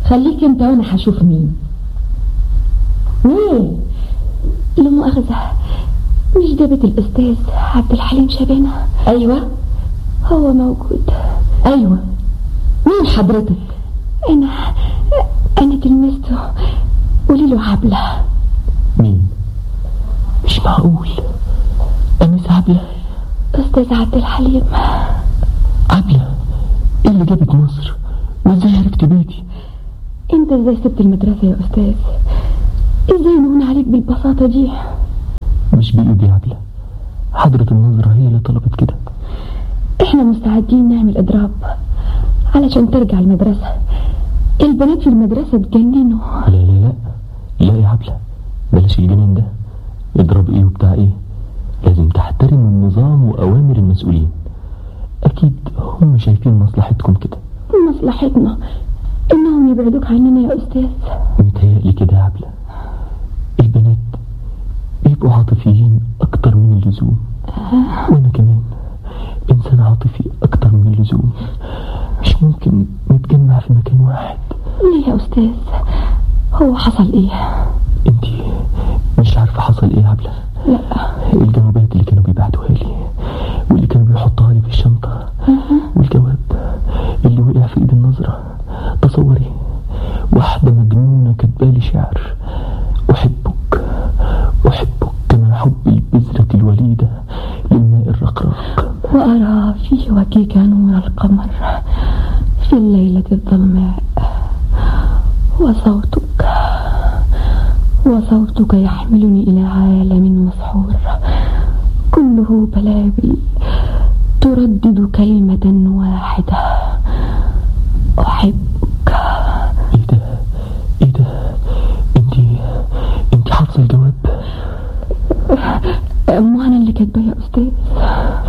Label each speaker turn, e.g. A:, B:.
A: خليك انت وانا هشوف مين مين
B: لا مؤاخذة مش ده بيت الأستاذ عبد الحليم شبانة
A: ايوه
B: هو موجود
A: ايوه مين حضرتك
B: أنا أنا تلمسته قولي له عبلة
C: مين مش معقول أنسة عبلة
B: أستاذ عبد الحليم
C: عبلة إيه اللي جابك مصر وإزاي عرفت بيتي
B: أنت إزاي سبت المدرسة يا أستاذ إزاي نهون عليك بالبساطة دي
C: مش بإيدي يا عبلة حضرة النظرة هي اللي طلبت كده
B: إحنا مستعدين نعمل إضراب علشان ترجع المدرسة البنات في المدرسة اتجننوا
C: لا لا لا لا يا عبلة بلاش الجنان ده اضرب ايه وبتاع ايه لازم تحترم النظام وأوامر المسؤولين أكيد هم شايفين مصلحتكم كده
B: مصلحتنا إنهم يبعدوك عننا يا أستاذ
C: متهيألي كده يا عبلة البنات بيبقوا عاطفيين أكتر من اللزوم وأنا كمان إنسان عاطفي أكتر من اللزوم مش ممكن نتجمع في مكان واحد
B: ليه يا أستاذ هو حصل إيه
C: انتي مش عارفة حصل ايه يا عبلة
B: لا
C: الجوابات اللي كانوا بيبعتوها لي واللي كانوا بيحطوها لي في الشنطة والجواب اللي وقع في ايد النظرة تصوري واحدة مجنونة كاتبالي شعر أحبك أحبك كما حب البذرة الوليدة للماء الرقراق
B: وأرى في وجهك نور القمر في الليلة الظلماء وصوتك وصوتك يحملني إلى عالم مسحور كله بلابل تردد كلمة واحدة أحبك
C: ايه ده ايه ده انتي انتي حافظة الجواب
B: أم أنا اللي كاتباه يا أستاذ